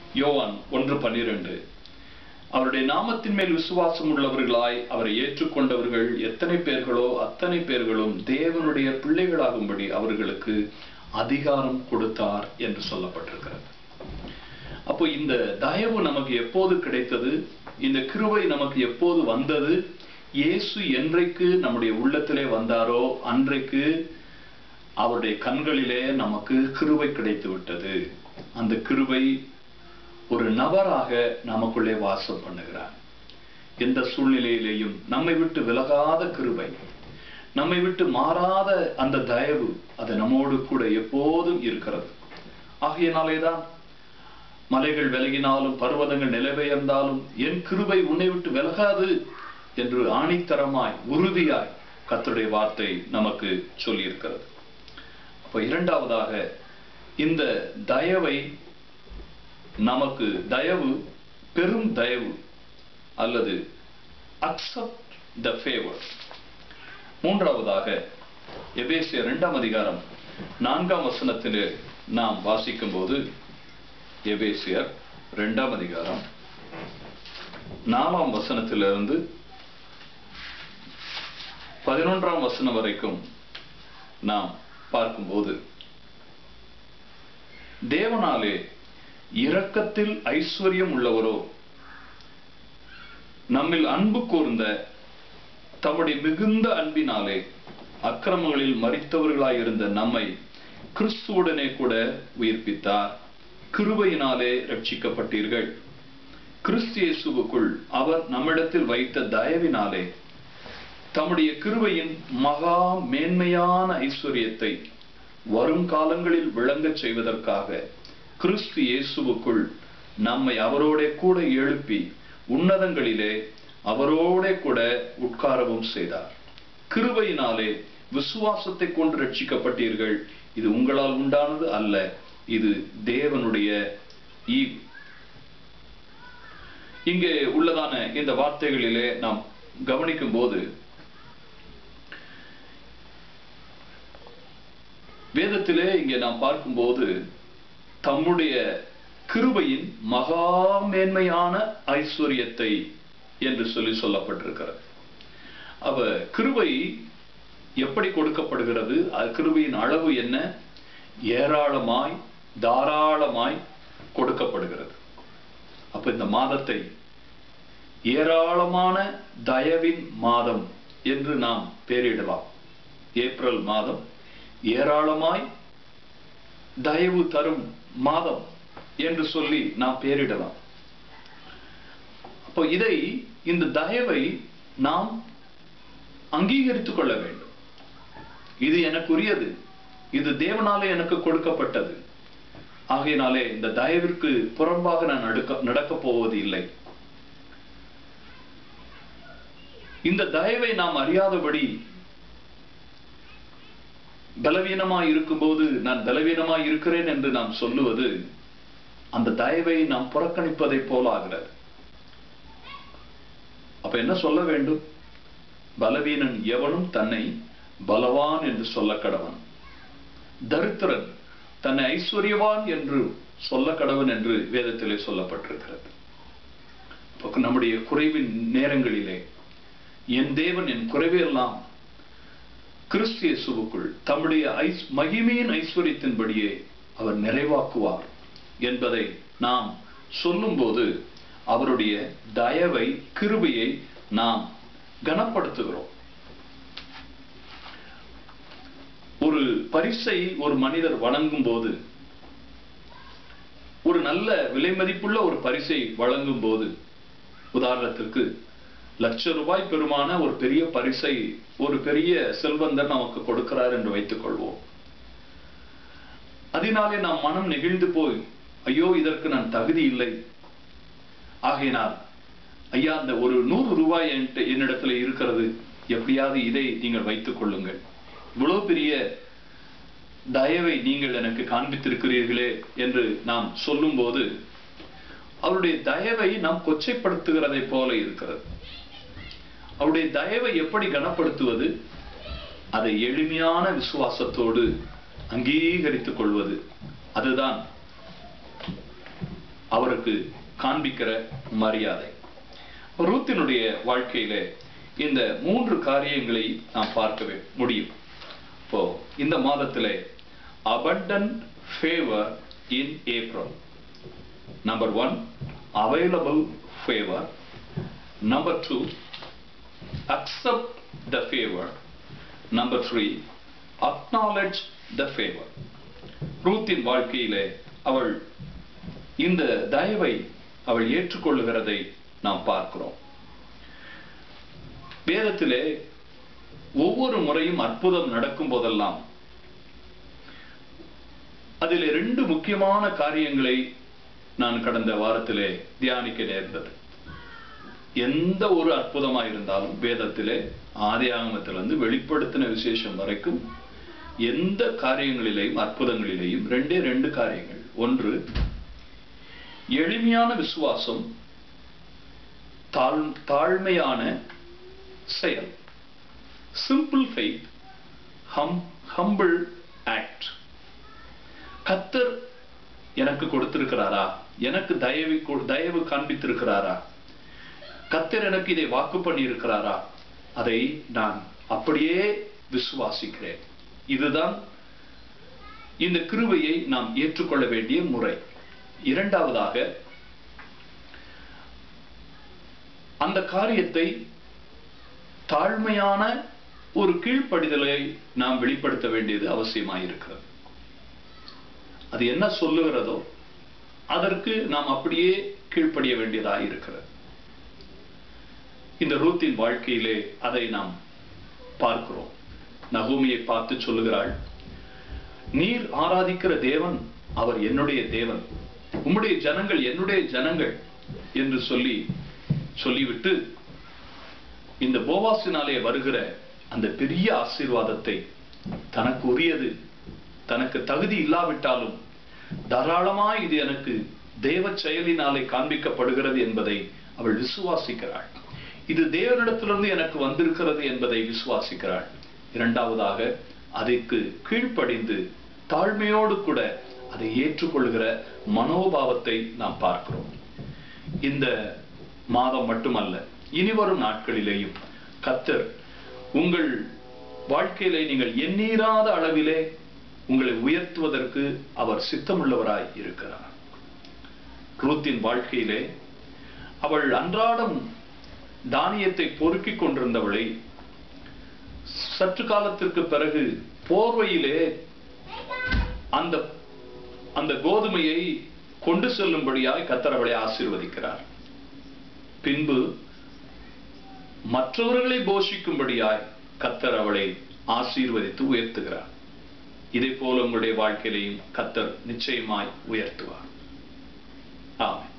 யோவான் ஒன்று பன்னிரண்டு அவருடைய நாமத்தின் மேல் விசுவாசம் உள்ளவர்களாய் அவரை ஏற்றுக்கொண்டவர்கள் எத்தனை பேர்களோ அத்தனை பேர்களும் தேவனுடைய பிள்ளைகளாகும்படி அவர்களுக்கு அதிகாரம் கொடுத்தார் என்று சொல்லப்பட்டிருக்கிறது அப்போ இந்த தயவு நமக்கு எப்போது கிடைத்தது இந்த கிருபை நமக்கு எப்போது வந்தது இயேசு என்றைக்கு நம்முடைய உள்ளத்திலே வந்தாரோ அன்றைக்கு அவருடைய கண்களிலே நமக்கு கிருபை கிடைத்து விட்டது அந்த கிருபை ஒரு நபராக நமக்குள்ளே வாசம் பண்ணுகிறார் எந்த சூழ்நிலையிலேயும் நம்மை விட்டு விலகாத கிருபை நம்மை விட்டு மாறாத அந்த தயவு அது நம்மோடு கூட எப்போதும் இருக்கிறது ஆகையினாலேதான் மலைகள் விலகினாலும் பர்வதங்கள் நிலபெயர்ந்தாலும் என் கிருபை உன்னை விட்டு விலகாது என்று ஆணித்தரமாய் உறுதியாய் கர்த்தருடைய வார்த்தை நமக்கு சொல்லியிருக்கிறது அப்ப இரண்டாவதாக இந்த தயவை நமக்கு தயவு பெரும் தயவு அல்லது அக்செப்ட் த ஃபேவர் மூன்றாவதாக எபேசிய இரண்டாம் அதிகாரம் நான்காம் வசனத்திலே நாம் வாசிக்கும் போது எபேசியர் இரண்டாம் அதிகாரம் நாலாம் வசனத்திலிருந்து பதினொன்றாம் வசனம் வரைக்கும் நாம் பார்க்கும்போது தேவனாலே இரக்கத்தில் ஐஸ்வர்யம் உள்ளவரோ நம்மில் அன்பு கூர்ந்த தம்முடைய மிகுந்த அன்பினாலே அக்கிரமங்களில் மறித்தவர்களாயிருந்த நம்மை கிறிஸ்துவுடனே கூட உயிர்ப்பித்தார் கிருபையினாலே ரட்சிக்கப்பட்டீர்கள் கிறிஸ்து இயேசுவுக்குள் அவர் நம்மிடத்தில் வைத்த தயவினாலே தம்முடைய கிருபையின் மகா மேன்மையான ஐஸ்வர்யத்தை வரும் காலங்களில் விளங்கச் செய்வதற்காக கிறிஸ்து இயேசுவுக்குள் நம்மை அவரோட கூட எழுப்பி உன்னதங்களிலே அவரோட கூட உட்காரவும் செய்தார் கிருபையினாலே விசுவாசத்தை கொண்டு ரட்சிக்கப்பட்டீர்கள் இது உங்களால் உண்டானது அல்ல இது தேவனுடைய ஈவு இங்கே உள்ளதான இந்த வார்த்தைகளிலே நாம் கவனிக்கும் போது வேதத்திலே இங்கே நாம் பார்க்கும்போது தம்முடைய கிருபையின் மகா மேன்மையான ஐஸ்வர்யத்தை என்று சொல்லி சொல்லப்பட்டிருக்கிறது அவ கிருபை எப்படி கொடுக்கப்படுகிறது அது கிருபையின் அளவு என்ன ஏராளமாய் தாராளமாய் கொடுக்கப்படுகிறது அப்ப இந்த மாதத்தை ஏராளமான தயவின் மாதம் என்று நாம் பெயரிடலாம் ஏப்ரல் மாதம் ஏராளமாய் தயவு தரும் மாதம் என்று சொல்லி நாம் பெயரிடலாம் அப்போ இதை இந்த தயவை நாம் அங்கீகரித்துக் கொள்ள வேண்டும் இது எனக்குரியது இது தேவனாலே எனக்கு கொடுக்கப்பட்டது ஆகையினாலே இந்த தயவிற்கு புறம்பாக நான் நடக்க நடக்கப் போவது இல்லை இந்த தயவை நாம் அறியாதபடி பலவீனமாய் இருக்கும்போது நான் பலவீனமாய் இருக்கிறேன் என்று நாம் சொல்லுவது அந்த தயவை நாம் புறக்கணிப்பதை போல ஆகிறது அப்ப என்ன சொல்ல வேண்டும் பலவீனன் எவனும் தன்னை பலவான் என்று சொல்ல கடவன் தரித்திரன் தன்னை ஐஸ்வர்யவான் என்று சொல்ல கடவன் என்று வேதத்திலே சொல்லப்பட்டிருக்கிறது அப்ப நம்முடைய குறைவின் நேரங்களிலே என் தேவன் என் குறைவையெல்லாம் கிறிஸ்து இயேசுவுக்குள் தம்முடைய ஐஸ் மகிமையின் ஐஸ்வர்யத்தின்படியே அவர் நிறைவாக்குவார் என்பதை நாம் சொல்லும்போது அவருடைய தயவை கிருபையை நாம் கனப்படுத்துகிறோம் ஒரு பரிசை ஒரு மனிதர் வழங்கும் போது ஒரு நல்ல விலை மதிப்புள்ள ஒரு பரிசை வழங்கும் போது உதாரணத்திற்கு லட்ச ரூபாய் பெருமான ஒரு பெரிய பரிசை ஒரு பெரிய செல்வந்தர் நமக்கு கொடுக்கிறார் என்று வைத்துக் கொள்வோம் அதனாலே நாம் மனம் நெகிழ்ந்து போய் ஐயோ இதற்கு நான் தகுதி இல்லை ஆகையினால் ஐயா அந்த ஒரு நூறு ரூபாய் என்கிட்ட என்னிடத்துல இருக்கிறது எப்படியாவது இதை நீங்கள் வைத்துக் கொள்ளுங்கள் இவ்வளவு பெரிய தயவை நீங்கள் எனக்கு காண்பித்திருக்கிறீர்களே என்று நாம் சொல்லும்போது அவருடைய தயவை நாம் கொச்சைப்படுத்துகிறதை போல இருக்கிறது அவருடைய தயவை எப்படி கனப்படுத்துவது அதை எளிமையான விசுவாசத்தோடு அங்கீகரித்துக் கொள்வது அதுதான் அவருக்கு காண்பிக்கிற மரியாதை ரூத்தினுடைய வாழ்க்கையில இந்த மூன்று காரியங்களை நாம் பார்க்க முடியும் இப்போ இந்த மாதத்திலே abundant favor in April number one available favor number two accept the favor number three acknowledge the favor ரூத்தின் வாழ்க்கையிலே அவள் இந்த தயவை அவள் ஏற்றுக்கொள்ளுகிறதை நாம் பார்க்கிறோம் வேதத்திலே ஒவ்வொரு முறையும் அற்புதம் நடக்கும் போதெல்லாம் அதில் ரெண்டு முக்கியமான காரியங்களை நான் கடந்த வாரத்திலே தியானிக்க நேர்ந்தது எந்த ஒரு அற்புதமா இருந்தாலும் வேதத்திலே ஆதி ஆகமத்திலிருந்து வெளிப்படுத்தின விசேஷம் வரைக்கும் எந்த காரியங்களிலேயும் அற்புதங்களிலேயும் ரெண்டே ரெண்டு காரியங்கள் ஒன்று எளிமையான விசுவாசம் தாழ் தாழ்மையான செயல் simple faith hum humble act கத்தர் எனக்கு கொடுத்திருக்கிறாரா எனக்கு தயவு கொ- தயவு காண்பித்திருக்கிறாரா கத்தர் எனக்கு இதை வாக்கு பண்ணி இருக்கிறாரா அதை நான் அப்படியே விசுவாசிக்கிறேன் இதுதான் இந்த கிருபையை நாம் ஏற்றுக்கொள்ள வேண்டிய முறை இரண்டாவதாக அந்த காரியத்தை தாழ்மையான ஒரு கீழ்ப்படிதலை நாம் வெளிப்படுத்த வேண்டியது அவசியமாயிருக்கிறது அது என்ன சொல்லுகிறதோ அதற்கு நாம் அப்படியே கீழ்ப்படிய வேண்டியதாக இருக்கிறது இந்த ரூத்தின் வாழ்க்கையிலே அதை நாம் பார்க்கிறோம் நகூமியை பார்த்து சொல்லுகிறாள் நீர் ஆராதிக்கிற தேவன் அவர் என்னுடைய தேவன் உம்முடைய ஜனங்கள் என்னுடைய ஜனங்கள் என்று சொல்லி சொல்லிவிட்டு இந்த போவாசினாலே வருகிற அந்த பெரிய ஆசீர்வாதத்தை தனக்கு உரியது தனக்கு தகுதி இல்லாவிட்டாலும் தாராளமாய் இது எனக்கு தேவ செயலினாலே காண்பிக்கப்படுகிறது என்பதை அவள் விசுவாசிக்கிறாள் இது தேவனிடத்திலிருந்து எனக்கு வந்திருக்கிறது என்பதை விசுவாசிக்கிறாள் இரண்டாவதாக அதற்கு கீழ்ப்படிந்து தாழ்மையோடு கூட அதை ஏற்றுக்கொள்கிற மனோபாவத்தை நாம் பார்க்கிறோம் இந்த மாதம் மட்டுமல்ல இனிவரும் நாட்களிலேயும் கத்தர் உங்கள் வாழ்க்கையிலே நீங்கள் எண்ணீராத அளவிலே உங்களை உயர்த்துவதற்கு அவர் சித்தமுள்ளவராய் இருக்கிறார் ரூத்தின் வாழ்க்கையிலே அவள் அன்றாடம் தானியத்தை பொறுக்கிக் கொண்டிருந்தவளை சற்று காலத்திற்கு பிறகு போர்வையிலே அந்த அந்த கோதுமையை கொண்டு செல்லும்படியாய் கத்தர் அவளை ஆசீர்வதிக்கிறார் பின்பு மற்றவர்களை போஷிக்கும்படியாய் கத்தர் அவளை ஆசீர்வதித்து உயர்த்துகிறார் இதை போல உங்களுடைய வாழ்க்கையிலையும் கத்தர் நிச்சயமாய் உயர்த்துவார் ஆமென்